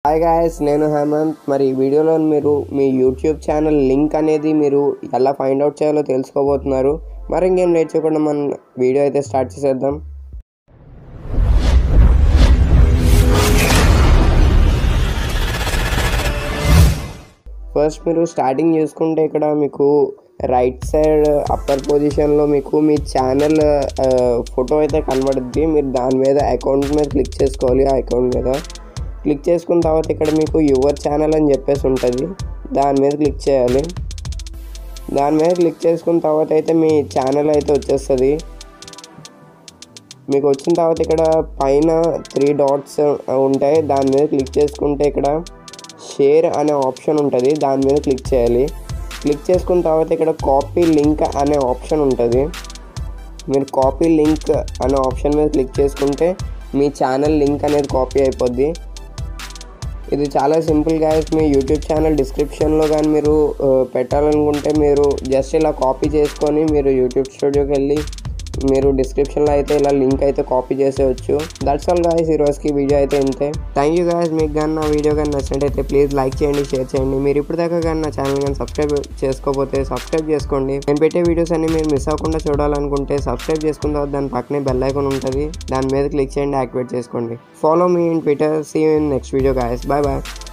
hi guys నేను హేమంత్ మరి ఈ వీడియోలో మీరు మీ యూట్యూబ్ ఛానల్ లింక్ అనేది మీరు ఎలా ఫైండ్ అవుట్ చేయాలో తెలుసుకోబోతున్నారు మరి ఇంకేం లేట్ చేయకుండా మనం వీడియో అయితే స్టార్ట్ చేసేద్దాం ఫస్ట్ మీరు స్టార్టింగ్ చూసుకుంటే ఇక్కడ మీకు రైట్ సైడ్ అప్పర్ పొజిషన్లో మీకు మీ ఛానల్ ఫోటో అయితే కనబడుద్ది మీరు దాని మీద అకౌంట్ మీద క్లిక్ చేసుకోవాలి ఆ అకౌంట్ మీద క్లిక్ చేసుకున్న తర్వాత ఇక్కడ మీకు యువర్ ఛానల్ అని చెప్పేసి ఉంటుంది దాని మీద క్లిక్ చేయాలి దాని మీద క్లిక్ చేసుకున్న తర్వాత అయితే మీ ఛానల్ అయితే వచ్చేస్తుంది మీకు వచ్చిన తర్వాత ఇక్కడ పైన త్రీ డాట్స్ ఉంటాయి దాని మీద క్లిక్ చేసుకుంటే ఇక్కడ షేర్ అనే ఆప్షన్ ఉంటుంది దాని మీద క్లిక్ చేయాలి క్లిక్ చేసుకున్న తర్వాత ఇక్కడ కాపీ లింక్ అనే ఆప్షన్ ఉంటుంది మీరు కాపీ లింక్ అనే ఆప్షన్ మీద క్లిక్ చేసుకుంటే మీ ఛానల్ లింక్ అనేది కాపీ అయిపోద్ది ఇది చాలా సింపుల్ గా మీ యూట్యూబ్ ఛానల్ డిస్క్రిప్షన్లో కానీ మీరు ఆ, పెట్టాలనుకుంటే మీరు జస్ట్ ఇలా కాపీ చేసుకొని మీరు యూట్యూబ్ స్టూడియోకి వెళ్ళి మీరు డిస్క్రిప్షన్లో అయితే ఇలా లింక్ అయితే కాపీ చేసేవచ్చు దట్స్ ఆల్ గాయస్ ఈ రోజుకి వీడియో అయితే ఇంతే థ్యాంక్ యూ గాయస్ మీకు కానీ నా వీడియో కానీ నచ్చినట్టయితే ప్లీజ్ లైక్ చేయండి షేర్ చేయండి మీరు ఇప్పుడు దాకా కానీ నా ఛానల్ కానీ సబ్స్క్రైబ్ చేసుకోకపోతే సబ్స్క్రైబ్ చేసుకోండి నేను పెట్టే వీడియోస్ అన్ని మీరు మిస్ అవ్వకుండా చూడాలనుకుంటే సబ్స్క్రైబ్ చేసుకున్న తర్వాత దాని పక్కనే బెల్ ఐకాన్ ఉంటుంది దాని మీద క్లిక్ చేయండి యాక్టివేట్ చేసుకోండి follow me in Twitter see in next video guys bye bye